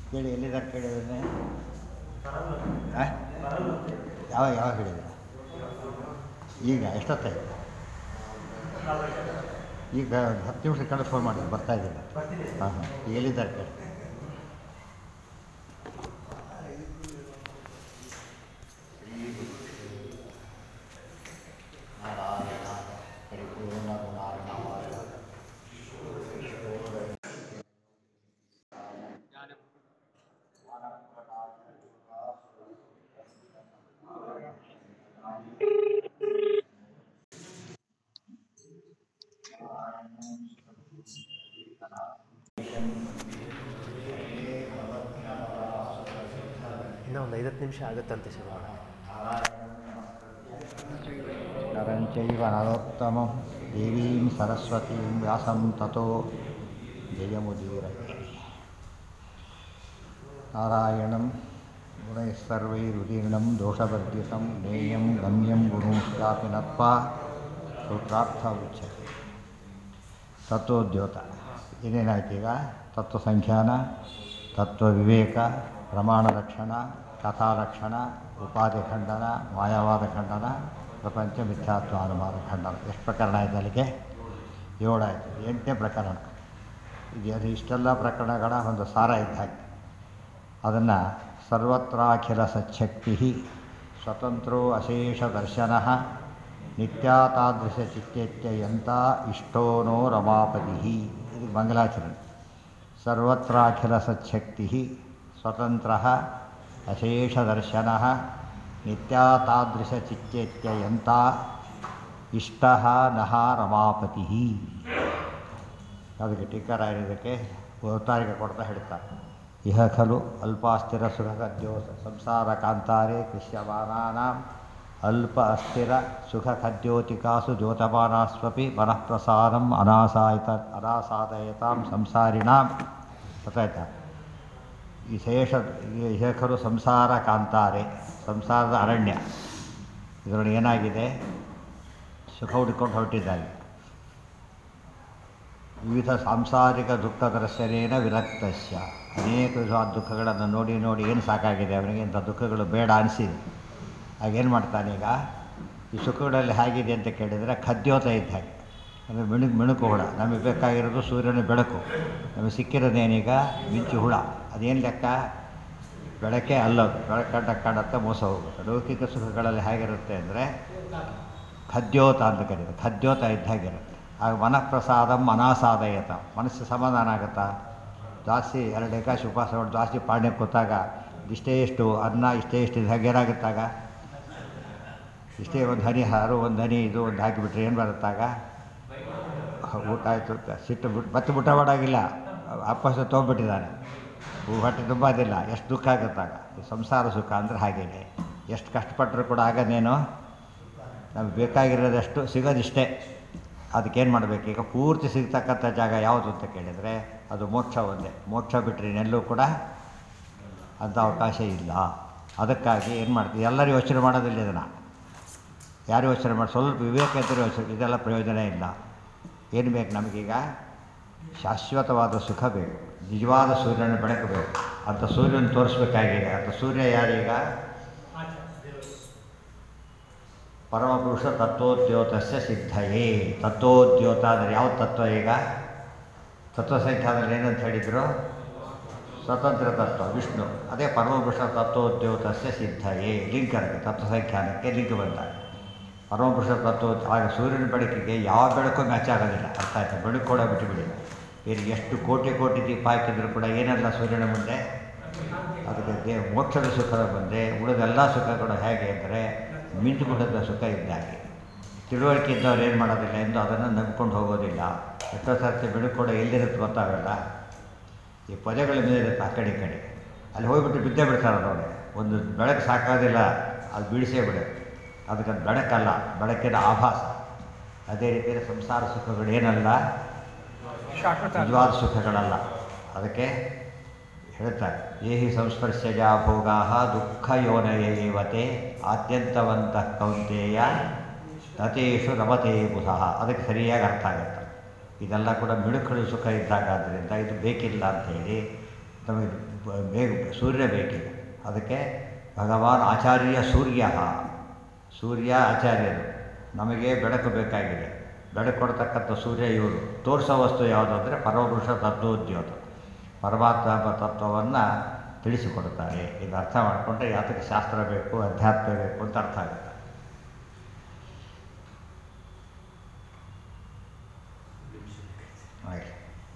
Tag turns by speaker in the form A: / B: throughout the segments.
A: ಕೇಳಿ ಎಲ್ಲಿದ್ದಾರೆ ಕೇಳಿದ್ರೆ ಯಾವಾಗ ಯಾವಾಗ ಹೇಳಿದ್ರು ಈಗ ಎಷ್ಟೊತ್ತಾಯ್ತು ಈಗ ಹತ್ತು ನಿಮಿಷ ಕಂಡು ಫೋನ್ ಮಾಡಿದ್ರು ಬರ್ತಾ ಇದ್ದೀನಿ ಹಾಂ ಹಾಂ ಈಗ ಎಲ್ಲಿದ್ದಾರೆ ಕೇಳಿ ಪರಿಪೂರ್ಣ ಗುಣಾರ್ಣವಾಯ
B: ಇನ್ನೂ ಒಂದು ಐವತ್ತು ನಿಮಿಷ ಆಗುತ್ತಂತೆ ಶುರು ಮಾಡೋಣ
A: ನರಂಚೈವ ನರೋತ್ತಮಂ ದೇವೀಂ ಸರಸ್ವತೀಂ ವ್ಯಾಸಂ ತಥೋ ಜಯಮುದೀರಯೇ ನಾರಾಯಣಂ ಗುಣೈಸ್ಸರ್ವೈರುದೀರ್ಣಂ ದೋಷವರ್ಜಿತಂ ನೇಯಂ ಗಮ್ಯಂ ಗುರುಂಶ್ಚಾಪಿ ನತ್ವಾ ಸೂತ್ರಾರ್ಥ ಉಚ್ಯತೆ ತತ್ವೋದ್ಯೋತ ಏನೇನಾಯ್ತು ಈಗ ತತ್ವ ಸಂಖ್ಯಾನ ತತ್ವ ವಿವೇಕ ಪ್ರಮಾಣ ಲಕ್ಷಣ ಕಥಾ ಲಕ್ಷಣ ಉಪಾಧಿ ಖಂಡನ ಮಾಯಾವಾದ ಖಂಡನ ಪ್ರಪಂಚ ಮಿಥ್ಯಾತ್ವ ಅನುಮಾನ ಖಂಡನ ಎಷ್ಟು ಪ್ರಕರಣ ಆಯ್ತು ಅಲ್ಲಿಗೆ ಏಳಾಯಿತು ಎಂಟನೇ ಪ್ರಕರಣ ಇದು ಅದು ಇಷ್ಟೆಲ್ಲ ಪ್ರಕರಣಗಳ ಒಂದು ಸಾರ ಇದ್ದ ಹಾಗೆ ಅದನ್ನು ಸರ್ವತ್ರಾಖಿಲ ಸಚ್ಛಕ್ತಿ ಸ್ವತಂತ್ರೋ ಅಶೇಷ ದರ್ಶನ ನಿತ್ಯಾತಾದೃಶ ಚಿತ್ತೇತ್ಯಯಂತ ಇಷ್ಟೋನೋ ರಮಾಪತಿ ಇದು ಮಂಗಲಾಚರಣೆ ಸರ್ವತ್ರಾಖಿಲ ಸಚ್ಛಕ್ತಿ ಸ್ವತಂತ್ರ ಅಶೇಷ ದರ್ಶನ ನಿತ್ಯಾತಾದೃಶ ಚಿತ್ತೇತ್ಯಯಂತ ಇಷ್ಟ ನಹ ರಮಾಪತಿ ಅದಕ್ಕೆ ಟೀಕಾರಾಯರಿಗೆ ಅವತಾರಿಕೆ ಕೊಡ್ತಾ ಹೇಳ್ತಾರೆ ಇಹ ಖಲು ಅಲ್ಪಾಸ್ಥಿರ ಸುಖಖದ್ಯೋ ಸಂಸಾರ ಕಾಂತಾರೆ ಕೃಷ್ಯಮಾನಾಂ ಅಲ್ಪ ಅಸ್ಥಿರ ಸುಖಖದ್ಯೋತಿಕಾಸು ದ್ಯೋತಮಾನಾಸ್ವಪಿ ಮನಃಪ್ರಸಾದಂ ಅನಾಸಾಯಿತ ಅನಾಸಾದಯತಾಂ ಸಂಸಾರಿಣಾಂ ಗೊತ್ತಾಯ್ತಾ ಈ ಶೇಷ ಇಹ ಖಲು ಸಂಸಾರ ಕಾಂತಾರೆ ಸಂಸಾರದ ಅರಣ್ಯ ಇದರೊಳಗೆ ಏನಾಗಿದೆ ಸುಖ ಹುಡುಕೊಂಡು ಹೊರಟಿದ್ದಾರೆ ವಿವಿಧ ಸಾಂಸಾರಿಕ ದುಃಖ ದರ್ಶನೇನ ವಿರಕ್ತಸ್ಯ ಅನೇಕ ವಿಧವಾದ ದುಃಖಗಳನ್ನು ನೋಡಿ ನೋಡಿ ಏನು ಸಾಕಾಗಿದೆ ಅವನಿಗೆ ಇಂಥ ದುಃಖಗಳು ಬೇಡ ಅನಿಸಿದೆ ಆಗೇನು ಮಾಡ್ತಾನೆ ಈಗ ಈ ಸುಖಗಳಲ್ಲಿ ಹೇಗಿದೆ ಅಂತ ಕೇಳಿದರೆ ಖದ್ಯೋತ ಇದ್ದ ಹಾಗೆ ಅಂದರೆ ಮಿಣುಕು ಮಿಣುಕು ಹುಳ ನಮಗೆ ಬೇಕಾಗಿರೋದು ಸೂರ್ಯನ ಬೆಳಕು ನಮಗೆ ಸಿಕ್ಕಿರೋದೇನೀಗ ಮಿಂಚು ಹುಳ ಅದೇನು ಲೆಕ್ಕ ಬೆಳಕೆ ಅಲ್ಲೋದು ಬೆಳಕು ಕಂಡ ಕಂಡತ್ತ ಮೋಸ ಹೋಗುತ್ತೆ ಲೌಕಿಕ ಸುಖಗಳಲ್ಲಿ ಹೇಗಿರುತ್ತೆ ಅಂದರೆ ಖದ್ಯೋತ ಅಂತ ಕರೀತಾರೆ ಖದ್ಯೋತ ಇದ್ದ ಹಾಗಿರುತ್ತೆ ಆಗ ಮನಃಪ್ರಸಾದಂ ಅನಾಸಾದಯತ ಮನಸ್ಸು ಸಮಾಧಾನ ಆಗುತ್ತಾ ಜಾಸ್ತಿ ಎರಡು ಏಕಾಶಿ ಉಪವಾಸ ಮಾಡಿ ಜಾಸ್ತಿ ಪಾಡ್ಯ ಕೂತಾಗ ಇಷ್ಟೇ ಎಷ್ಟು ಅನ್ನ ಇಷ್ಟೇ ಎಷ್ಟು ಇದು ಹಾಗೆ ಏನಾಗುತ್ತಾಗ ಇಷ್ಟೇ ಒಂದು ಹನಿ ಹಾರು ಒಂದು ಹನಿ ಇದು ಒಂದು ಹಾಕಿಬಿಟ್ರೆ ಏನು ಬರುತ್ತಾಗ ಊಟ ಆಯಿತು ಸಿಟ್ಟು ಬಿಟ್ಟು ಮತ್ತೆ ಊಟ ಮಾಡೋಗಿಲ್ಲ ಅಪ್ಪಸ ತೊಗೊಂಬಿಟ್ಟಿದ್ದಾನೆ ಹೊಟ್ಟೆ ತುಂಬೋದಿಲ್ಲ ಎಷ್ಟು ದುಃಖ ಆಗುತ್ತಾಗ ಈ ಸಂಸಾರ ಸುಖ ಅಂದರೆ ಹಾಗೇನೆ ಎಷ್ಟು ಕಷ್ಟಪಟ್ಟರು ಕೂಡ ಆಗನೇನು ನಮಗೆ ಬೇಕಾಗಿರೋದಷ್ಟು ಸಿಗೋದಿಷ್ಟೇ ಅದಕ್ಕೇನು ಮಾಡಬೇಕು ಈಗ ಪೂರ್ತಿ ಸಿಗ್ತಕ್ಕಂಥ ಜಾಗ ಯಾವುದು ಅಂತ ಕೇಳಿದರೆ ಅದು ಮೋಕ್ಷ ಒಂದೇ ಮೋಕ್ಷ ಬಿಟ್ಟರೆ ಇನ್ನೆಲ್ಲೂ ಕೂಡ ಅಂಥ ಅವಕಾಶ ಇಲ್ಲ ಅದಕ್ಕಾಗಿ ಏನು ಮಾಡ್ತೀವಿ ಎಲ್ಲರೂ ಯೋಚನೆ ಮಾಡೋದಿಲ್ಲ ಇದನ್ನು ಯಾರು ಯೋಚನೆ ಮಾಡಿ ಸ್ವಲ್ಪ ವಿವೇಕ ಇದ್ದರೆ ಯೋಚನೆ ಇದೆಲ್ಲ ಪ್ರಯೋಜನ ಇಲ್ಲ ಏನು ಬೇಕು ನಮಗೀಗ ಶಾಶ್ವತವಾದ ಸುಖ ಬೇಕು ನಿಜವಾದ ಸೂರ್ಯನ ಬೆಳಕು ಬೇಕು ಅಂಥ ಸೂರ್ಯನ ತೋರಿಸ್ಬೇಕಾಗಿದೆ ಅಂಥ ಸೂರ್ಯ ಯಾರೀಗ ಪರಮಪುರುಷ ತತ್ವೋದ್ಯೋತಸ್ಯ ಸಿದ್ಧಯೇ ತತ್ವೋದ್ಯೋತ ಅಂದರೆ ಯಾವ ತತ್ವ ಈಗ ತತ್ವ ಸಂಖ್ಯಾದಲ್ಲಿ ಏನಂತ ಹೇಳಿದರು ಸ್ವತಂತ್ರ ತತ್ವ ವಿಷ್ಣು ಅದೇ ಪರಮಪುರುಷ ತತ್ವೋದ್ಯೋತಸ್ಯ ಸಿದ್ಧಯೇ ಲಿಂಕ್ ಅದಕ್ಕೆ ತತ್ವ ಸಂಖ್ಯಾನಕ್ಕೆ ಲಿಂಕ್ ಬಂದಾಗ ಪರಮಪುರುಷ ತತ್ವ ಆಗ ಸೂರ್ಯನ ಬೆಳಕಿಗೆ ಯಾವ ಬೆಳಕು ಮ್ಯಾಚ್ ಆಗೋದಿಲ್ಲ ಅರ್ಥ ಆಯ್ತಾ ಬೆಳಕು ಕೂಡ ಬಿಟ್ಟುಬಿಡಿ ಬೇರೆ ಎಷ್ಟು ಕೋಟಿ ಕೋಟಿ ದೀಪ ಹಾಕಿದ್ರು ಕೂಡ ಏನಲ್ಲ ಸೂರ್ಯನ ಮುಂದೆ ಅದಕ್ಕೆ ದೇ ಮೋಕ್ಷದ ಸುಖದ ಬಂದೆ ಉಳಿದೆಲ್ಲ ಸುಖಗಳು ಹೇಗೆ ಅಂದರೆ ಮಿಂಚುಗುಡದ ಸುಖ ಇದ್ದಾಗೆ ತಿಳುವಳಿಕೆ ಇದ್ದವ್ರು ಏನು ಮಾಡೋದಿಲ್ಲ ಎಂದು ಅದನ್ನು ನಂಬ್ಕೊಂಡು ಹೋಗೋದಿಲ್ಲ ಎಷ್ಟೋ ಸರ್ತಿ ಬೆಳಕು ಕೂಡ ಎಲ್ಲಿರುತ್ತೆ ಗೊತ್ತಾಗಲ್ಲ ಈ ಪೊದೆಗಳ ಮೇಲೆ ಇರುತ್ತೆ ಆ ಕಡೆ ಈ ಕಡೆ ಅಲ್ಲಿ ಹೋಗ್ಬಿಟ್ಟು ಬಿದ್ದೇ ಬಿಡ್ತಾರೆ ನೋಡಿ ಒಂದು ಬೆಳಕು ಸಾಕಾಗೋದಿಲ್ಲ ಅದು ಬೀಳಿಸೇ ಬಿಡು ಅದಕ್ಕೆ ಅದು ಬೆಳಕಲ್ಲ ಬೆಳಕಿನ ಆಭಾಸ ಅದೇ ರೀತಿಯಲ್ಲಿ ಸಂಸಾರ ಸುಖಗಳು ಏನಲ್ಲ ನಿಜವಾದ ಸುಖಗಳಲ್ಲ ಅದಕ್ಕೆ ಹೇಳ್ತಾರೆ ಏಹಿ ಸಂಸ್ಪರ್ಶಜ ಭೋಗಾ ದುಃಖ ಯೋನಯೇವತೆ ಆದ್ಯಂತವಂತ ಕೌಂತೆಯ ತತೇಶು ರಮತೆ ಬುಧಃ ಅದಕ್ಕೆ ಸರಿಯಾಗಿ ಅರ್ಥ ಆಗುತ್ತೆ ಇದೆಲ್ಲ ಕೂಡ ಮಿಡುಕಳು ಸುಖ ಇದ್ದಾಗ ಆದ್ದರಿಂದ ಇದು ಬೇಕಿಲ್ಲ ಅಂಥೇಳಿ ನಮಗೆ ಬ- ಬೇಗ ಸೂರ್ಯ ಬೇಕೀಗ ಅದಕ್ಕೆ ಭಗವಾನ್ ಆಚಾರ್ಯ ಸೂರ್ಯ ಸೂರ್ಯ ಆಚಾರ್ಯರು ನಮಗೆ ಬೆಳಕು ಬೇಕಾಗಿದೆ ಬೆಳಕು ಕೊಡ್ತಕ್ಕಂಥ ಸೂರ್ಯ ಇವರು ತೋರಿಸೋ ವಸ್ತು ಯಾವುದು ಅಂದರೆ ಪರಮಪುರುಷ ತತ್ವೋದ್ಯೋತ ಪರಮಾತ್ಮ ತತ್ವವನ್ನು ತಿಳಿಸಿಕೊಡ್ತಾರೆ ಇದು ಅರ್ಥ ಮಾಡಿಕೊಂಡ್ರೆ ಯಾತಕ್ಕೆ ಶಾಸ್ತ್ರ ಬೇಕು ಅಧ್ಯಾತ್ಮ ಬೇಕು ಅಂತ ಅರ್ಥ ಆಗುತ್ತೆ ಆಯ್ತು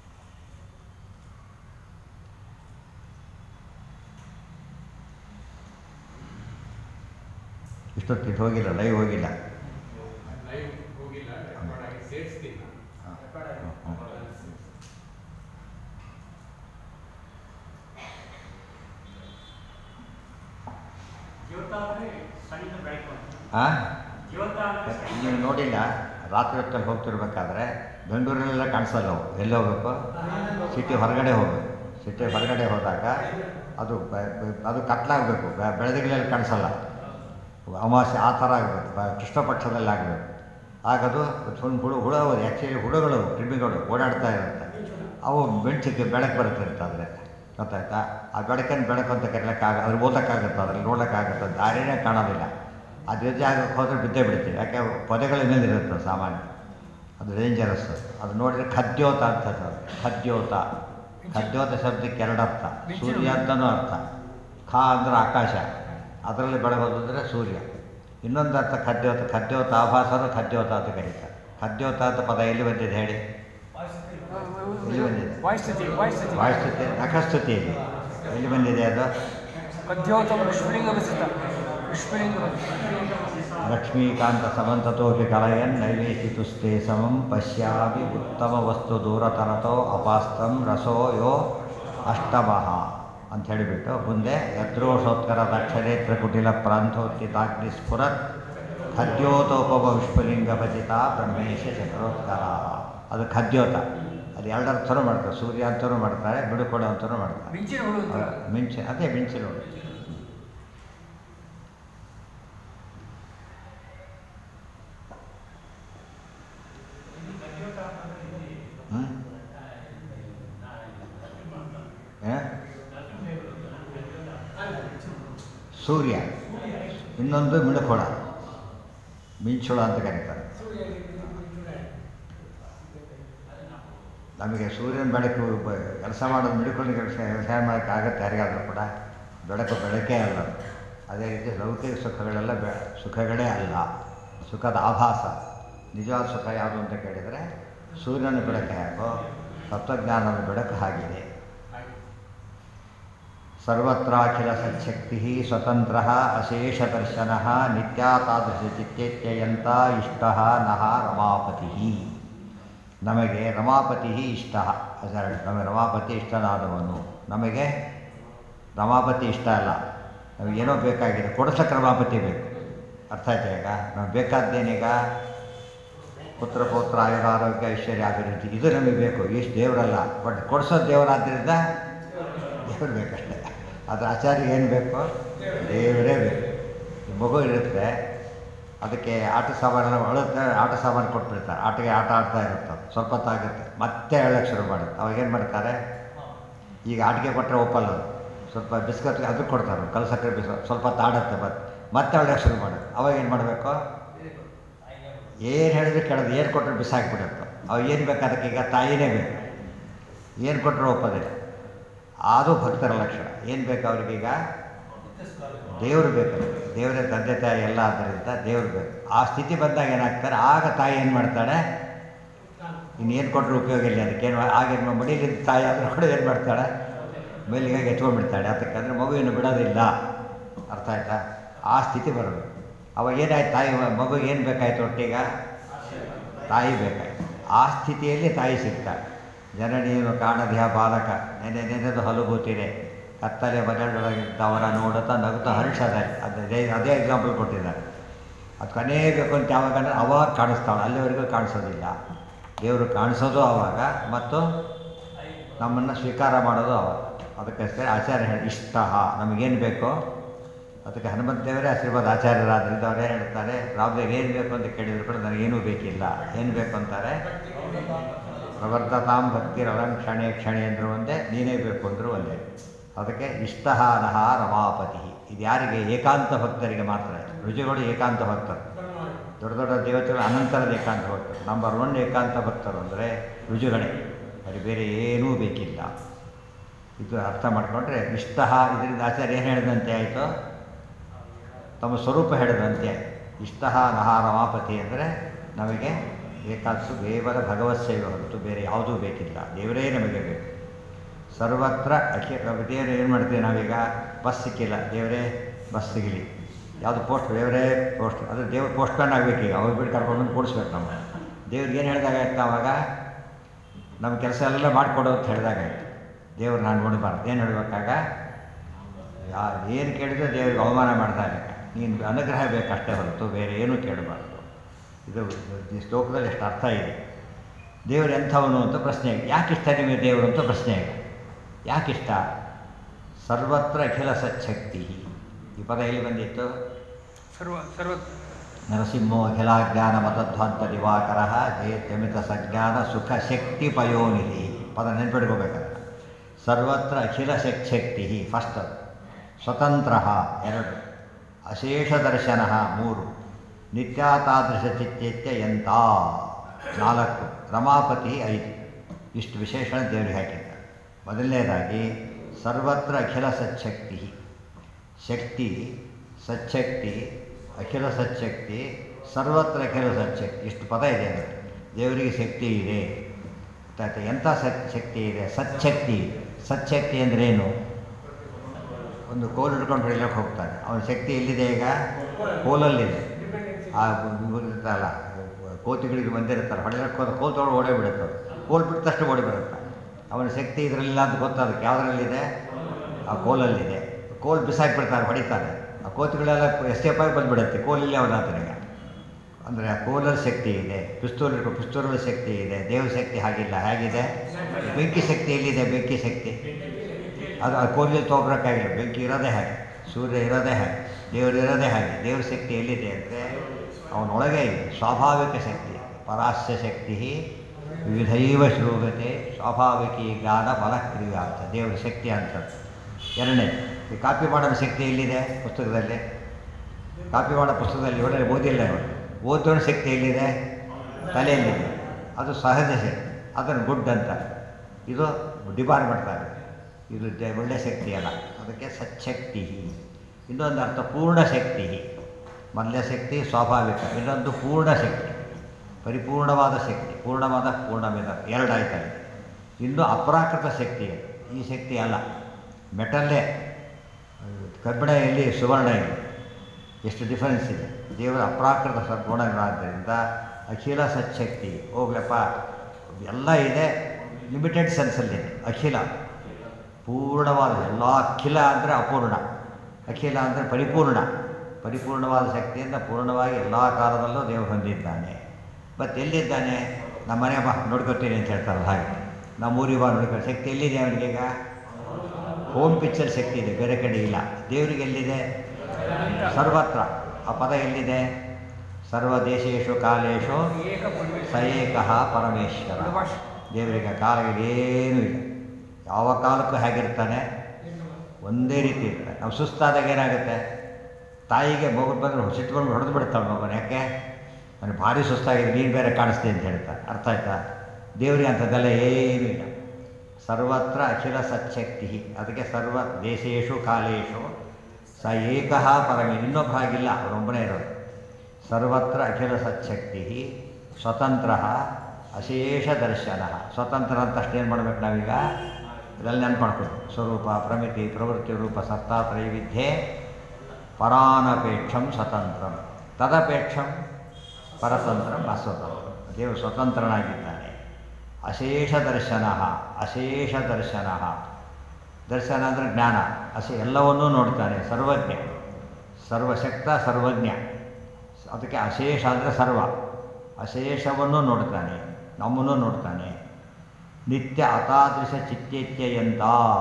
A: ಇಷ್ಟೊತ್ತಿಗೆ ಹೋಗಿಲ್ಲ ಲೈವ್ ಹೋಗಿಲ್ಲ
C: ಲೈವ್ ಹೋಗಿಲ್ಲ ರೆಕಾರ್ಡ್ ಆಗಿ ಸೇರಿಸ್ತೀನಿ
A: ಹಾಂ
D: ಜ್ಯೋತಾದ್ರೆ ಸಣ್ಣ ಬೆಳಕು ಅಂತ.
A: ಹಾಂ
D: ಜ್ಯೋತ ಅಂದ್ರೆ ಸಣ್ಣ
A: ನೀವು ನೋಡಿಲ್ಲ ರಾತ್ರಿ ಹೊತ್ತಲ್ಲಿ ಹೋಗ್ತಿರ್ಬೇಕಾದ್ರೆ ಬೆಂಗಳೂರಲ್ಲೆಲ್ಲ ಕಾಣಿಸಲ್ಲ ಅವು ಎಲ್ಲಿ ಹೋಗ್ಬೇಕು ಸಿಟಿ ಹೊರಗಡೆ ಹೋಗ್ಬೇಕು ಸಿಟಿ ಹೊರಗಡೆ ಹೋದಾಗ ಅದು ಬ- ಬ- ಅದು ಕತ್ಲಾಗಬೇಕು ಬೆಳದಿಂಗಳಲ್ಲಿ ಕಾಣಿಸಲ್ಲ ಅಮಾವಾಸ್ಯೆ ಆ ಥರ ಆಗಬೇಕು ಕೃಷ್ಣ ಪಕ್ಷದಲ್ಲಿ ಆಗಬೇಕು ಆಗದು ಸುಮ್ಮನೆ ಹುಳು ಹುಳು ಅವು ಆ್ಯಕ್ಚುಲಿ ಹುಳುಗಳು ಕ್ರಿಮಿಗಳು ಓಡಾಡ್ತಾ ಇರುತ್ತೆ ಅವು ಬೆಂಚಿಗೆ ಬೆಳಕು ಬರುತ್ತೆ ಆದರೆ ಗೊತ್ತಾಯ್ತಾ ಆ ಬೆಳಕನ್ನು ಬೆಳಕು ಅಂತ ಕರೀಲಿಕ್ಕಾಗ ಅದ್ರ ಓದೋಕ್ಕಾಗುತ್ತೆ ಅದ್ರಲ್ಲಿ ನೋಡೋಕ್ಕಾಗುತ್ತೆ ದಾರಿನೇ ಕಾಣೋದಿಲ್ಲ ಅದೇ ಜಾಗಕ್ಕೆ ಹೋದರೆ ಬಿದ್ದೇ ಬಿಡ್ತೀವಿ ಯಾಕೆ ಅವು ಪೊದೆಗಳ ಮೇಲಿರುತ್ತೆ ಸಾಮಾನ್ಯ ಅದು ಡೇಂಜರಸ್ ಅದು ನೋಡಿದರೆ ಖದ್ಯೋತ ಅಂತ ಅದು ಖದ್ಯೋತ ಖದ್ಯೋತ ಶಬ್ದಕ್ಕೆ ಎರಡು ಅರ್ಥ ಸೂರ್ಯ ಅಂತನೂ ಅರ್ಥ ಖ ಅಂದ್ರೆ ಆಕಾಶ ಅದರಲ್ಲಿ ಬೆಳಗೋದು ಅಂದರೆ ಸೂರ್ಯ ಇನ್ನೊಂದು ಅರ್ಥ ಖದ್ಯೋತ ಖದ್ಯೋತ ಆಭಾಸರು ಖದ್ಯೋತ ಅಂತ ಕರೀತಾರೆ ಖದ್ಯೋತ ಅಂತ ಪದ ಎಲ್ಲಿ ಬಂದಿದೆ ಹೇಳಿ ಎಲ್ಲಿ ಬಂದಿದೆ
E: ವಾಯುಸ್ಥಿತಿ ವಾಯುಸ್ಥಿತಿ
A: ವಾಯುಸ್ಥಿತಿ ನಖಸ್ತುತಿಯಲ್ಲಿ ಎಲ್ಲಿ ಬಂದಿದೆ ಅದು
E: ಮಧ್ಯೋತ್ತಮ ವಿಶ್ವಲಿಂಗ ವಿಸಿತ ವಿಶ್ವಲಿಂಗ
A: ಲಕ್ಷ್ಮೀಕಾಂತ ಸಮಂತತೋಪಿ ಕಲಯನ್ ನೈವೇಶಿತುಸ್ತೆ ಸಮಂ ಪಶ್ಯಾಮಿ ಉತ್ತಮ ವಸ್ತು ದೂರತರತೋ ಅಪಾಸ್ತಂ ರಸೋ ಯೋ ಅಷ್ಟಮಃ ಅಂತ ಹೇಳಿಬಿಟ್ಟು ಮುಂದೆ ಯದ್ರೋಷೋತ್ಕರ ದಕ್ಷನೇತ್ರ ಕುಟಿಲ ಪ್ರಾಂತೋತ್ಥಿತಾಗ್ನಿ ಸ್ಫುರತ್ ಖದ್ಯೋತೋಪಮ ವಿಶ್ವಲಿಂಗ ಭಜಿತ ಬ್ರಹ್ಮೇಶ ಚಕ್ರೋತ್ಕರ ಅದು ಖದ್ಯೋತ ಅದು ಎರಡರ್ಥನೂ ಮಾಡ್ತಾರೆ ಸೂರ್ಯ ಅಂತಲೂ ಮಾಡ್ತಾರೆ ಬಿಡುಕೊಡು ಅಂತಲೂ ಮಾಡ್ತಾರೆ
E: ಮಿಂಚಿನ ಹುಳು ಅಂತ
A: ಮಿಂಚೆ ಅದೇ ಮಿಂಚು ನೋಡಿ ಹ್ಮ್? ಏ? ಸೂರ್ಯ ಇನ್ನೊಂದು ಮಿಣುಕೊಳ ಮಿಂಚುಳ ಅಂತ ಕರೀತಾರೆ ನಮಗೆ ಸೂರ್ಯನ ಬೆಳಕು ಬ- ಕೆಲಸ ಮಾಡೋದು ಮಿಡುಕೊಂಡು ಕೆಲಸ ವ್ಯವಸಾಯ ಮಾಡೋಕ್ಕೆ ಆಗುತ್ತೆ ಯಾರಿಗಾದರೂ ಕೂಡ ಬೆಳಕು ಬೆಳಕೇ ಅಲ್ಲ ಅದು. ಅದೇ ರೀತಿ ಲೌಕಿಕ ಸುಖಗಳೆಲ್ಲ ಬೆ ಸುಖಗಳೇ ಅಲ್ಲ ಸುಖದ ಆಭಾಸ ನಿಜವಾದ ಸುಖ ಯಾವುದು ಅಂತ ಕೇಳಿದರೆ ಸೂರ್ಯನ ಬೆಳಕು ಹೇಗೋ ತತ್ವಜ್ಞಾನದ ಬೆಳಕು ಹಾಗಿದೆ ಸರ್ವತ್ರಾಖಿಲ ಸಚ್ಛಕ್ತಿ ಸ್ವತಂತ್ರ ಅಶೇಷದರ್ಶನ ನಿತ್ಯ ತಾದೃಶ ಚಿತ್ತೇತ್ಯಯಂತ ಇಷ್ಟ ನಃ ರಮಾಪತಿ ನಮಗೆ ರಮಾಪತಿ ಇಷ್ಟ ಅದೆರಡು ನಮಗೆ ರಮಾಪತಿ ಇಷ್ಟನಾದವನು ನಮಗೆ ರಮಾಪತಿ ಇಷ್ಟ ಅಲ್ಲ ನಮಗೆ ಏನೋ ಬೇಕಾಗಿದೆ ಕೊಡಿಸಕ್ಕೆ ರಮಾಪತಿ ಬೇಕು ಅರ್ಥ ಆಯ್ತಾ ಈಗ ನಮಗೆ ಬೇಕಾದ್ದೇನೀಗ ಪುತ್ರ ಪೌತ್ರ ಆಯುರ ಆರೋಗ್ಯ ಐಶ್ವರ್ಯ ಅಭಿವೃದ್ಧಿ ಇದು ನಮಗೆ ಬೇಕು ಇಷ್ಟು ದೇವರಲ್ಲ ಬಟ್ ಕೊಡಿಸೋದು ದೇವರಾದ್ದರಿಂದ ದೇವ್ರು ಬೇಕಷ್ಟೇ ಅದು ಆಚಾರ್ಯ ಏನು ಬೇಕು ದೇವರೇ ಬೇಕು ಈ ಮಗು ಇರುತ್ತೆ ಅದಕ್ಕೆ ಆಟ ಸಾಮಾನೆಲ್ಲ ಅಳುತ್ತೆ ಆಟ ಸಾಮಾನು ಕೊಟ್ಬಿಡ್ತಾರೆ ಆಟಗೆ ಆಟ ಆಡ್ತಾ ಇರುತ್ತೆ ಅದು. ಸ್ವಲ್ಪ ಹೊತ್ತಾಗುತ್ತೆ ಮತ್ತೆ ಹೇಳಕ್ಕೆ ಶುರು ಮಾಡುತ್ತೆ ಅವಾಗ ಏನು ಮಾಡ್ತಾರೆ ಈಗ ಆಟಿಕೆ ಕೊಟ್ಟರೆ ಒಪ್ಪಲ್ಲ ಅದು ಸ್ವಲ್ಪ ಬಿಸ್ಕತ್ ಅದು ಕೊಡ್ತಾರೆ ಕಲಸಕ್ಕರೆ ಬಿಸ್ಕತ್ ಸ್ವಲ್ಪ ಹೊತ್ತು ಆಡುತ್ತೆ ಮತ್ತೆ ಮತ್ತೆ ಹೇಳಕ್ಕೆ ಶುರು ಮಾಡುತ್ತೆ ಅವಾಗ ಏನು ಮಾಡಬೇಕು ಏನು ಹೇಳಿದ್ರೆ ಕೇಳೋದು ಏನು ಕೊಟ್ಟರೆ ಬಿಸಾಕಿಬಿಡುತ್ತೆ ಅವಾಗ ಏನು ಬೇಕು ಅದಕ್ಕೆ ಈಗ ತಾಯಿನೇ ಬೇಕು ಏನು ಕೊಟ್ಟರು ಒಪ್ಪೋದಿಲ್ಲ ಅದು ಭಕ್ತರ ಲಕ್ಷಣ ಏನು ಬೇಕು ಅವ್ರಿಗೀಗ ದೇವರು ಬೇಕು ದೇವರೇ ತಂದೆ ತಾಯಿ ಎಲ್ಲ ಆದ್ದರಿಂದ ದೇವ್ರು ಬೇಕು ಆ ಸ್ಥಿತಿ ಬಂದಾಗ ಏನಾಗ್ತಾರೆ ಆಗ ತಾಯಿ ಏನು ಮಾಡ್ತಾಳೆ ಇನ್ನೇನು ಕೊಟ್ಟರು ಉಪಯೋಗ ಇಲ್ಲ ಅದಕ್ಕೇನು ಆಗೇನು ಮಡಿಲಿದ್ದ ತಾಯಿ ಆದರೂ ಕೂಡ ಏನು ಮಾಡ್ತಾಳೆ ಮೇಲಿಗೆ ಎತ್ಕೊಂಡ್ಬಿಡ್ತಾಳೆ ಅದಕ್ಕಂದ್ರೆ ಮಗುವಿನ ಬಿಡೋದಿಲ್ಲ ಅರ್ಥ ಆಯ್ತಾ ಆ ಸ್ಥಿತಿ ಬರಬೇಕು ಅವಾಗ ಏನಾಯ್ತು ತಾಯಿ ಮಗುಗೆ ಏನು ಬೇಕಾಯ್ತು ಒಟ್ಟಿಗ ತಾಯಿ ಬೇಕಾಯ್ತು ಆ ಸ್ಥಿತಿಯಲ್ಲಿ ತಾಯಿ ಸಿಗ್ತಾಳೆ ಜನನೀನು ಕಾಣದಿಯ ಬಾಲಕ ನೆನೆ ನೆನೆದು ಹಲುಬುತ್ತಿರೆ ಕತ್ತಲೆ ಮನೆಯೊಳಗಿದ್ದವರ ನೋಡುತ್ತಾ ನಗುತ್ತಾ ಹರ್ಷದ ಅದೇ ಅದೇ ಎಕ್ಸಾಂಪಲ್ ಕೊಟ್ಟಿದ್ದಾರೆ ಅದು ಕೊನೆ ಬೇಕು ಅಂತ ಯಾವಾಗ ಅಂದ್ರೆ ಅವಾಗ ಕಾಣಿಸ್ತಾಳೆ ಅಲ್ಲಿವರೆಗೂ ಕಾಣಿಸೋದಿಲ್ಲ ದೇವರು ಕಾಣಿಸೋದು ಆವಾಗ ಮತ್ತು ನಮ್ಮನ್ನು ಸ್ವೀಕಾರ ಮಾಡೋದು ಅವಾಗ ಅದಕ್ಕೋಸ್ಕರ ಆಚಾರ್ಯ ಹೇಳಿ ಇಷ್ಟ ನಮಗೇನು ಬೇಕೋ ಅದಕ್ಕೆ ಹನುಮಂತ ದೇವರೇ ಆಶೀರ್ವಾದ ಆಚಾರ್ಯರಾದ್ರಿಂದ ಅವರೇ ಹೇಳ್ತಾರೆ ರಾಮದೇವ್ರು ಏನು ಬೇಕು ಅಂತ ಕೇಳಿದ್ರು ಕೂಡ ನನಗೇನೂ ಬೇಕಿಲ್ಲ ಏನು ಬೇಕು ಅಂತಾರೆ ಪ್ರವರ್ಧತಾಂ ಭಕ್ತಿರಲಂ ಕ್ಷಣೆ ಕ್ಷಣೆ ಅಂದರೂ ಒಂದೇ ನೀನೇ ಬೇಕು ಅಂದರೂ ಒಂದೇ ಅದಕ್ಕೆ ಇಷ್ಟ ನಹ ರಮಾಪತಿ ಇದು ಯಾರಿಗೆ ಏಕಾಂತ ಭಕ್ತರಿಗೆ ಮಾತ್ರ ರುಜುಗಳು ಏಕಾಂತ ಭಕ್ತರು ದೊಡ್ಡ ದೊಡ್ಡ ದೇವತೆಗಳು ಅನಂತರದ ಏಕಾಂತ ಭಕ್ತರು ನಂಬರ್ ಒನ್ ಏಕಾಂತ ಭಕ್ತರು ಅಂದರೆ ರುಜುಗಳೇ ಅಲ್ಲಿ ಬೇರೆ ಏನೂ ಬೇಕಿಲ್ಲ ಇದು ಅರ್ಥ ಮಾಡಿಕೊಂಡ್ರೆ ಇಷ್ಟ ಇದರಿಂದ ಆಚಾರ್ಯ ಏನು ಹೇಳಿದಂತೆ ಆಯಿತು ತಮ್ಮ ಸ್ವರೂಪ ಹೇಳಿದಂತೆ ಇಷ್ಟ ನಹ ರಮಾಪತಿ ಅಂದರೆ ನಮಗೆ ಬೇಕಾದಷ್ಟು ದೇವರ ಭಗವತ್ ಸೇವೆ ಹೊರತು ಬೇರೆ ಯಾವುದೂ ಬೇಕಿಲ್ಲ ದೇವರೇ ನಮಗೆ ಬೇಕು ಸರ್ವತ್ರ ಅಖಿ ದೇವರು ಏನು ಮಾಡ್ತೀವಿ ನಾವೀಗ ಬಸ್ ಸಿಕ್ಕಿಲ್ಲ ದೇವರೇ ಬಸ್ ಸಿಗಲಿ ಯಾವುದು ಪೋಸ್ಟ್ ದೇವರೇ ಪೋಸ್ಟ್ ಅದು ದೇವ್ರ ಪೋಸ್ಟ್ ಮ್ಯಾನ್ ಆಗಬೇಕೀಗ ಅವ್ರು ಬಿಟ್ಟು ಕರ್ಕೊಂಡು ಬಂದು ಕೂಡಿಸ್ಬೇಕು ನಾವು ದೇವ್ರಿಗೆ ಏನು ಹೇಳಿದಾಗ ಆಯ್ತು ಅವಾಗ ನಮ್ಮ ಕೆಲಸ ಎಲ್ಲ ಮಾಡಿಕೊಡು ಅಂತ ಹೇಳಿದಾಗ ಆಯ್ತು ದೇವ್ರು ನಾನು ನೋಡಬಾರ್ದು ಏನು ಹೇಳಬೇಕಾಗ ಯಾ ಏನು ಕೇಳಿದ್ರೆ ದೇವ್ರಿಗೆ ಅವಮಾನ ಮಾಡಿದಾಗ ನೀನು ಅನುಗ್ರಹ ಬೇಕಷ್ಟೇ ಹೊರತು ಬೇರೆ ಏನೂ ಕೇಳಬಾರ್ದು ಇದು ಈ ಶ್ಲೋಕದಲ್ಲಿ ಎಷ್ಟು ಅರ್ಥ ಇದೆ ದೇವರು ಎಂಥವನು ಅಂತ ಪ್ರಶ್ನೆ ಇದೆ ಯಾಕಿಷ್ಟ ನಿಮಗೆ ದೇವರು ಅಂತ ಪ್ರಶ್ನೆ ಇದೆ ಯಾಕಿಷ್ಟ ಸರ್ವತ್ರ ಅಖಿಲ ಸಚ್ಛಕ್ತಿ ಈ ಪದ ಎಲ್ಲಿ ಬಂದಿತ್ತು
E: ಸರ್ವ ಸರ್ವ
A: ನರಸಿಂಹೋ ಅಖಿಲಾಜ್ಞಾನ ಮತಧ್ವಂತ ದಿವಾಕರ ಜಯತ್ಯಮಿತ ಸಜ್ಞಾನ ಸುಖ ಶಕ್ತಿ ಪಯೋನಿಧಿ ಪದ ನೆನ್ಪಿಡ್ಕೋಬೇಕಾದ್ರೆ ಸರ್ವತ್ರ ಅಖಿಲ ಶಕ್ತಿ ಫಸ್ಟ್ ಸ್ವತಂತ್ರ ಎರಡು ಅಶೇಷ ದರ್ಶನ ಮೂರು ನಿತ್ಯಾತಾದೃಶ ಚಿತ್ತೇತ್ಯ ಎಂತ ನಾಲ್ಕು ರಮಾಪತಿ ಐದು ಇಷ್ಟು ವಿಶೇಷಣ ದೇವರಿಗೆ ಹಾಕಿದ್ದ ಮೊದಲನೇದಾಗಿ ಸರ್ವತ್ರ ಅಖಿಲ ಸಚ್ಛಕ್ತಿ ಶಕ್ತಿ ಸಚ್ಛಕ್ತಿ ಅಖಿಲ ಸಚ್ಛಕ್ತಿ ಸರ್ವತ್ರ ಅಖಿಲ ಸಚ್ಛಕ್ತಿ ಇಷ್ಟು ಪದ ಇದೆ ಅಂದರೆ ದೇವರಿಗೆ ಶಕ್ತಿ ಇದೆ ಗೊತ್ತಾಯ್ತಾ ಎಂಥ ಸತ್ ಶಕ್ತಿ ಇದೆ ಸಚ್ಛಕ್ತಿ ಸಚ್ಛಕ್ತಿ ಅಂದ್ರೇನು ಒಂದು ಕೋಲು ಹಿಡ್ಕೊಂಡು ಹೊಡಿಲಿಕ್ಕೆ ಹೋಗ್ತಾನೆ ಅವನ ಶಕ್ತಿ ಎಲ್ಲಿದೆ ಈಗ ಕೋಲಲ್ಲಿದೆ ಆ ಇರ್ತಾರಲ್ಲ ಕೋತಿಗಳಿಗೆ ಬಂದಿರ್ತಾರೆ ಹೊಡಿಲಕ್ಕೆ ಹೋದ ಕೋಲ್ ತೊಗೊಂಡು ಓಡೇ ಬಿಡುತ್ತೆ ಅದು. ಕೋಲ್ ಬಿಟ್ಟ ತಕ್ಷಣ ಓಡಿ ಬರುತ್ತೆ ಅವನ ಶಕ್ತಿ ಇದರಲ್ಲಿಲ್ಲ ಅಂತ ಗೊತ್ತಾದಕ್ಕೆ ಯಾವುದರಲ್ಲಿದೆ ಆ ಕೋಲಲ್ಲಿದೆ ಕೋಲ್ ಬಿಸಾಕ್ಬಿಡ್ತಾರೆ ಹೊಡಿತಾರೆ ಆ ಕೋತಿಗಳೆಲ್ಲ ಎಸ್ಕೇಪ್ ಆಗಿ ಬಂದುಬಿಡುತ್ತೆ ಕೋಲಿಲ್ಲೇ ಅವನ ಆತನಿಗೆ ಅಂದರೆ ಆ ಕೋಲಲ್ಲಿ ಶಕ್ತಿ ಇದೆ ಪಿಸ್ತೂಲ್ ಪಿಸ್ತೂಲಲ್ಲಿ ಶಕ್ತಿ ಇದೆ ದೇವ ಶಕ್ತಿ ಹಾಗಿಲ್ಲ ಹೇಗಿದೆ ಬೆಂಕಿ ಶಕ್ತಿ ಎಲ್ಲಿದೆ ಬೆಂಕಿ ಶಕ್ತಿ ಅದು ಆ ಕೋಲಿಯಲ್ಲಿ ತೊಗೊಬ್ರಕ್ಕಾಗಿಲ್ಲ ಬೆಂಕಿ ಇರೋದೇ ಹಾಗೆ ಸೂರ್ಯ ಇರೋದೇ ಹಾಗೆ ದೇವರು ಇರೋದೇ ಹಾಗೆ ದೇವ್ರ ಶಕ್ತಿ ಎಲ್ಲಿದೆ ಅಂದರೆ ಅವನೊಳಗೆ ಇದೆ ಸ್ವಾಭಾವಿಕ ಶಕ್ತಿ ಪರಾಸ್ಯ ಶಕ್ತಿ ವಿವಿಧೈವ ಶ್ರೂಗತೆ ಸ್ವಾಭಾವಿಕಿ ಜ್ಞಾನ ಫಲಕ್ರಿಯ ಅಂತ ದೇವರ ಶಕ್ತಿ ಅಂತ ಎರಡನೇ ಈ ಕಾಪಿ ಮಾಡೋ ಶಕ್ತಿ ಎಲ್ಲಿದೆ ಪುಸ್ತಕದಲ್ಲಿ ಕಾಪಿ ಮಾಡೋ ಪುಸ್ತಕದಲ್ಲಿ ಒಳ್ಳೆ ಓದಿಲ್ಲ ಇವರು ಓದೋಣ ಶಕ್ತಿ ಎಲ್ಲಿದೆ ತಲೆಯಲ್ಲಿದೆ ಅದು ಸಹಜ ಶಕ್ತಿ ಅದನ್ನು ಗುಡ್ ಅಂತ ಇದು ಡಿಬಾರ್ ಮಾಡ್ತಾರೆ ಇದು ಜ ಒಳ್ಳೆಯ ಶಕ್ತಿ ಅಲ್ಲ ಅದಕ್ಕೆ ಸಚ್ಛಕ್ತಿ ಇನ್ನೊಂದು ಅರ್ಥ ಪೂರ್ಣ ಶಕ್ತಿ ಮೊದಲನೇ ಶಕ್ತಿ ಸ್ವಾಭಾವಿಕ ಇನ್ನೊಂದು ಪೂರ್ಣ ಶಕ್ತಿ ಪರಿಪೂರ್ಣವಾದ ಶಕ್ತಿ ಪೂರ್ಣವಾದ ಪೂರ್ಣವೇದ ಎರಡಾಯ್ತದೆ ಇನ್ನು ಅಪ್ರಾಕೃತ ಶಕ್ತಿ ಇದೆ. ಈ ಶಕ್ತಿ ಅಲ್ಲ ಮೆಟಲ್ಲೇ ಕಬ್ಬಿಣ ಎಲ್ಲಿ ಸುವರ್ಣ ಇದೆ ಎಷ್ಟು ಡಿಫರೆನ್ಸ್ ಇದೆ ದೇವರ ಅಪ್ರಾಕೃತ ಸದ್ಗುಣಗಳಾದ್ದರಿಂದ ಅಖಿಲ ಸಚ್ಛಕ್ತಿ ಹೋಗ್ಲಪ್ಪ ಎಲ್ಲ ಇದೆ ಲಿಮಿಟೆಡ್ ಸೆನ್ಸಲ್ಲಿದೆ ಅಖಿಲ ಪೂರ್ಣವಾದ ಎಲ್ಲ ಅಖಿಲ ಅಂದರೆ ಅಪೂರ್ಣ ಅಖಿಲ ಅಂದರೆ ಪರಿಪೂರ್ಣ ಪರಿಪೂರ್ಣವಾದ ಶಕ್ತಿಯಿಂದ ಪೂರ್ಣವಾಗಿ ಎಲ್ಲ ಕಾಲದಲ್ಲೂ ದೇವರು ಹೊಂದಿದ್ದಾನೆ ಮತ್ತು ಎಲ್ಲಿದ್ದಾನೆ ನಮ್ಮ ಮನೆ ಬಾ ನೋಡ್ಕೊತೀನಿ ಅಂತ ಹೇಳ್ತಾರಲ್ಲ ಹಾಗೆ ನಮ್ಮ ಊರಿಗೆ ಬಾ ನೋಡ್ಕೊ ಶಕ್ತಿ ಎಲ್ಲಿದೆ ಅವನಿಗೀಗ ಹೋಮ್ ಪಿಕ್ಚರ್ ಶಕ್ತಿ ಇದೆ ಬೇರೆ ಕಡೆ ಇಲ್ಲ ದೇವರಿಗೆ ಎಲ್ಲಿದೆ ಸರ್ವತ್ರ ಆ ಪದ ಎಲ್ಲಿದೆ ಸರ್ವ ದೇಶೇಶು ಕಾಲೇಶು
E: ಏಕ ಪರಮೇಶ್ವರ
A: ಸ ಏಕಃ ಪರಮೇಶ್ವರ
E: ಅದು ಭಾಷೆ.
A: ದೇವರಿಗೆ ಕಾಲಗಳೇನೂ ಇಲ್ಲ ಯಾವ ಕಾಲಕ್ಕೂ ಹೇಗಿರ್ತಾನೆ ಒಂದೇ ರೀತಿ ಇರ್ತಾನೆ ನಾವು ಸುಸ್ತಾದಾಗ ಏನಾಗುತ್ತೆ ತಾಯಿಗೆ ಮಗು ಬಂದರೆ ಸಿಟ್ಕೊಂಡು ಹೊಡೆದು ಬಿಡ್ತಾಳೆ ಮಗನ ಯಾಕೆ ನನಗೆ ಭಾರಿ ಸುಸ್ತಾಗಿದೆ ನೀನು ಬೇರೆ ಕಾಣಿಸ್ತೆ ಅಂತ ಹೇಳ್ತಾರೆ ಅರ್ಥ ಆಯ್ತಾ ದೇವರಿಗೆ ಅಂಥದ್ದೆಲ್ಲ ಏನೂ ಇಲ್ಲ ಸರ್ವತ್ರ ಅಖಿಲ ಸಚ್ಛಕ್ತಿ ಅದಕ್ಕೆ ಸರ್ವ ದೇಶೇಶು ಕಾಲೇಶು ಸ ಏಕಃ ಪರಮೇ ಇನ್ನೊಬ್ಬ ಹಾಗಿಲ್ಲ ಅವರೊಬ್ಬನೇ ಇರೋದು ಸರ್ವತ್ರ ಅಖಿಲ ಸಚ್ಛಕ್ತಿ ಸ್ವತಂತ್ರ ಅಶೇಷ ದರ್ಶನ ಸ್ವತಂತ್ರ ಅಂತ ಅಷ್ಟೇನು ಮಾಡ್ಬೇಕು ನಾವೀಗ ಇದೆಲ್ಲ ನೆನ್ಪು ಮಾಡ್ಕೊಂಡು ಸ್ವರೂಪ ಪ್ರಮಿತಿ ಪ್ರವೃತ್ತಿ ರೂಪ ಸತ್ತಾ ತ್ರೈವಿಧ್ಯೆ ಪರಾನಪೇಕ್ಷಂ ಸ್ವತಂತ್ರಂ ತದಪೇಕ್ಷಂ ಪರತಂತ್ರಂ ಅಸ್ವತಂತ್ರ ದೇವರು ಸ್ವತಂತ್ರನಾಗಿದ್ದಾನೆ ಅಶೇಷ ದರ್ಶನ ಅಶೇಷ ದರ್ಶನ ದರ್ಶನ ಅಂದರೆ ಜ್ಞಾನ ಅಶೇ ಎಲ್ಲವನ್ನೂ ನೋಡ್ತಾನೆ ಸರ್ವಜ್ಞ ಸರ್ವಶಕ್ತ ಸರ್ವಜ್ಞ ಅದಕ್ಕೆ ಅಶೇಷ ಅಂದರೆ ಸರ್ವ ಅಶೇಷವನ್ನು ನೋಡ್ತಾನೆ ನಮ್ಮನ್ನು ನೋಡ್ತಾನೆ ನಿತ್ಯ ಅತಾದೃಶ ಚಿತ್ತೇತ್ಯಯಂತ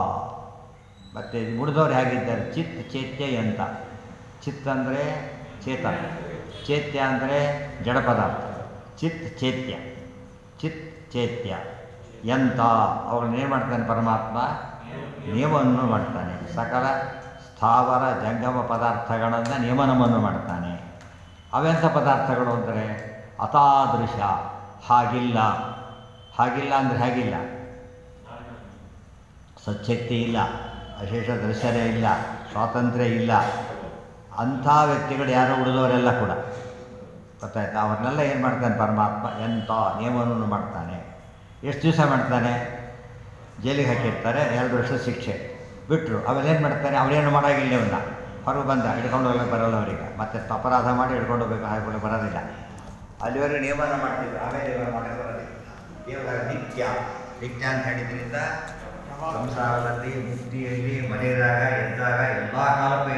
A: ಮತ್ತು ಉಳಿದವ್ರು ಹೇಗಿದ್ದಾರೆ ಚಿತ್ ಚೇತ್ಯಯಂತ ಚಿತ್ ಅಂದರೆ ಚೇತನ ಚೇತ್ಯ ಅಂದರೆ ಜಡ ಪದಾರ್ಥ ಚಿತ್ ಚೇತ್ಯ ಚಿತ್ ಚೇತ್ಯ ಎಂತ ಅವುಗಳನ್ನ ಏನು ಮಾಡ್ತಾನೆ ಪರಮಾತ್ಮ ನಿಯಮವನ್ನು ಮಾಡ್ತಾನೆ ಸಕಲ ಸ್ಥಾವರ ಜಂಗಮ ಪದಾರ್ಥಗಳನ್ನು ನಿಯಮನವನ್ನು ಮಾಡ್ತಾನೆ ಅವೆಂಥ ಪದಾರ್ಥಗಳು ಅಂದರೆ ಅತಾದೃಶ ಹಾಗಿಲ್ಲ ಹಾಗಿಲ್ಲ ಅಂದರೆ ಹಾಗಿಲ್ಲ ಸಚ್ಛಕ್ತಿ ಇಲ್ಲ ಅಶೇಷ ದರ್ಶನ ಇಲ್ಲ ಸ್ವಾತಂತ್ರ್ಯ ಇಲ್ಲ ಅಂಥ ವ್ಯಕ್ತಿಗಳು ಯಾರು ಉಳಿದವರೆಲ್ಲ ಕೂಡ ಗೊತ್ತಾಯ್ತಾ ಅವ್ರನ್ನೆಲ್ಲ ಏನು ಮಾಡ್ತಾನೆ ಪರಮಾತ್ಮ ಎಂಥ ನಿಯಮವನ್ನು ಮಾಡ್ತಾನೆ ಎಷ್ಟು ದಿವಸ ಮಾಡ್ತಾನೆ ಜೈಲಿಗೆ ಹಾಕಿರ್ತಾರೆ ಎರಡು ವರ್ಷ ಶಿಕ್ಷೆ ಬಿಟ್ಟರು ಏನು ಮಾಡ್ತಾನೆ ಅವನೇನು ಮಾಡೋಂಗಿಲ್ಲ ಇವನ್ನ ಹೊರಗೆ ಬಂದ ಹಿಡ್ಕೊಂಡು ಹೋಗ್ಲಿಕ್ಕೆ ಬರೋಲ್ಲ ಅವರಿಗೆ ಮತ್ತೆ ಅಪರಾಧ ಮಾಡಿ ಹಿಡ್ಕೊಂಡು ಹೋಗ್ಬೇಕು ಹಾಗೆ ಬರೋದಿಲ್ಲ ಅಲ್ಲಿವರೆಗೆ ನಿಯಮನ ಮಾಡ್ತಿದ್ರು ಆಮೇಲೆ ಇವಾಗ ಮಾಡಕ್ಕೆ ಬರೋದಿಲ್ಲ ಕೇವಲ ನಿತ್ಯ ನಿತ್ಯ ಅಂತ ಹೇಳಿದ್ರಿಂದ ಸಂಸಾರದಲ್ಲಿ ಮುಕ್ತಿಯಲ್ಲಿ ಮನೆಯದಾಗ ಎದ್ದಾಗ ಎಲ್ಲ ಕಾಲಕ್ಕೂ